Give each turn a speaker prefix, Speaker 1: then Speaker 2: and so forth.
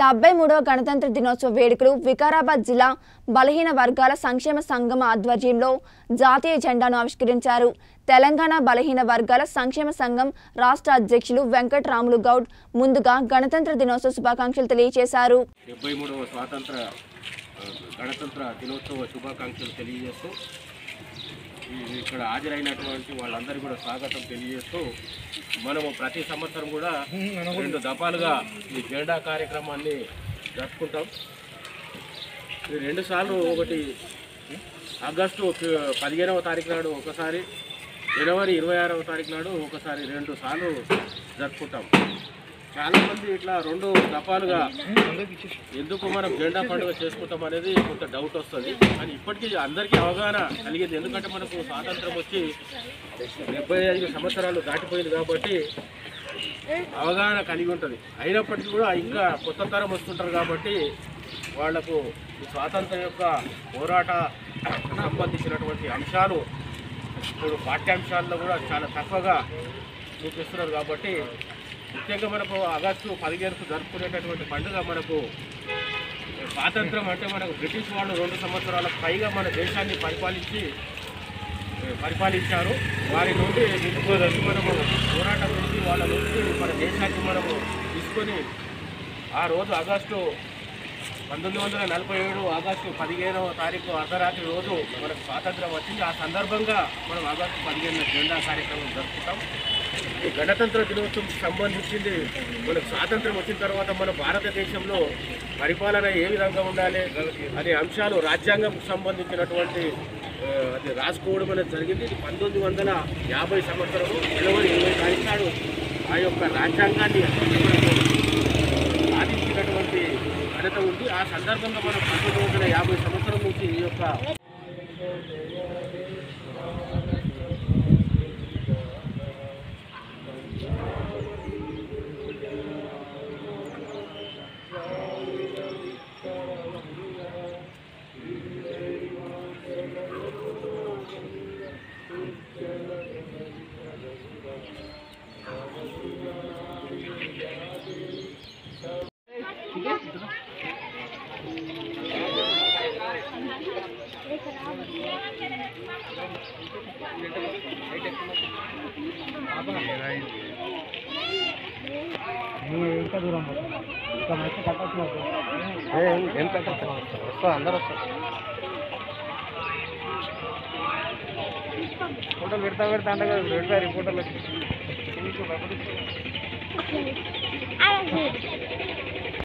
Speaker 1: డెబ్బై మూడవ గణతంత్ర దినోత్సవ వేడుకలు వికారాబాద్ జిల్లా బలహీన వర్గాల సంక్షేమ సంఘం ఆధ్వర్యంలో జాతీయ జెండాను ఆవిష్కరించారు తెలంగాణ బలహీన వర్గాల సంక్షేమ సంఘం రాష్ట్ర అధ్యక్షులు వెంకట్రాములు గౌడ్ ముందుగా గణతంత్ర దినోత్సవ శుభాకాంక్షలు తెలియజేశారు
Speaker 2: డెబ్బై మూడవ స్వాతంత్ర ఆ, గణతంత్ర దినోత్సవ శుభాకాంక్షలు తెలియజేస్తూ ఈ- ఇక్కడ హాజరైనటువంటి వాళ్ళందరికీ కూడా స్వాగతం తెలియజేస్తూ మనము ప్రతి సంవత్సరం కూడా రెండు దఫాలుగా ఈ జెండా కార్యక్రమాన్ని జరుపుకుంటాం ఈ రెండు సార్లు ఒకటి ఆగస్టు ఫి- పదిహేనవ తారీఖు నాడు ఒకసారి జనవరి ఇరవై ఆరవ తారీఖు నాడు ఒకసారి రెండు సార్లు జరుపుకుంటాం చాలా మంది ఇట్లా రెండు దఫాలుగా ఎందుకు మనం జెండా పండుగ చేసుకుంటాం అనేది కొంత డౌట్ వస్తుంది కానీ ఇప్పటికీ అందరికీ అవగాహన కలిగింది ఎందుకంటే మనకు స్వాతంత్రం వచ్చి డెబ్బై ఐదు సంవత్సరాలు దాటిపోయింది కాబట్టి అవగాహన కలిగి ఉంటుంది అయినప్పటికీ కూడా ఇంకా కొత్త తరం వస్తుంటారు కాబట్టి వాళ్లకు ఈ స్వాతంత్రం యొక్క పోరాట సంబంధించినటువంటి అంశాలు ఇప్పుడు పాఠ్యాంశాల్లో కూడా చాలా తక్కువగా చూపిస్తున్నారు కాబట్టి ముఖ్యంగా మనకు ఆగస్టు పదిహేనుకు జరుపుకునేటటువంటి పండుగ మనకు స్వాతంత్రం అంటే మనకు బ్రిటిష్ వాళ్ళు రెండు సంవత్సరాల పైగా మన దేశాన్ని పరిపాలించి ఏ, పరిపాలించారు వారి నుండి విడిపోదలిసి మనము పోరాటం చేసి వాళ్ళ నుండి మన దేశాన్ని మనము తీసుకొని ఆ రోజు ఆగస్టు పంతొమ్మిది వందల నలభై ఏడు ఆగస్టు పదిహేనవ తారీఖు అర్ధరాత్రి రోజు మనకు స్వాతంత్రం వచ్చింది ఆ సందర్భంగా మనం ఆగస్టు పదిహేను జెండా కార్యక్రమం జరుపుకుంటాం ఈ గణతంత్ర దినోత్సవం సంబంధించింది మనకు స్వాతంత్రం వచ్చిన తర్వాత మన భారతదేశంలో పరిపాలన ఏ విధంగా ఉండాలి అనే అంశాలు రాజ్యాంగం సంబంధించినటువంటి ఆ, అది రాసుకోవడం అనేది జరిగింది ఇది పంతొమ్మిది వందల యాభై సంవత్సరము జనవరి ఇరవై తారీఖు నాడు ఆ యొక్క రాజ్యాంగాన్ని మనకు సాధించినటువంటి ఘనత ఉంది ఆ సందర్భంగా మనం పంతొమ్మిది వందల యాభై సంవత్సరం నుంచి ఈ యొక్క అందరూ ఫోటోలు పెడతా పెడతా అంటే కదా పెడతారు ఈ ఫోటోలు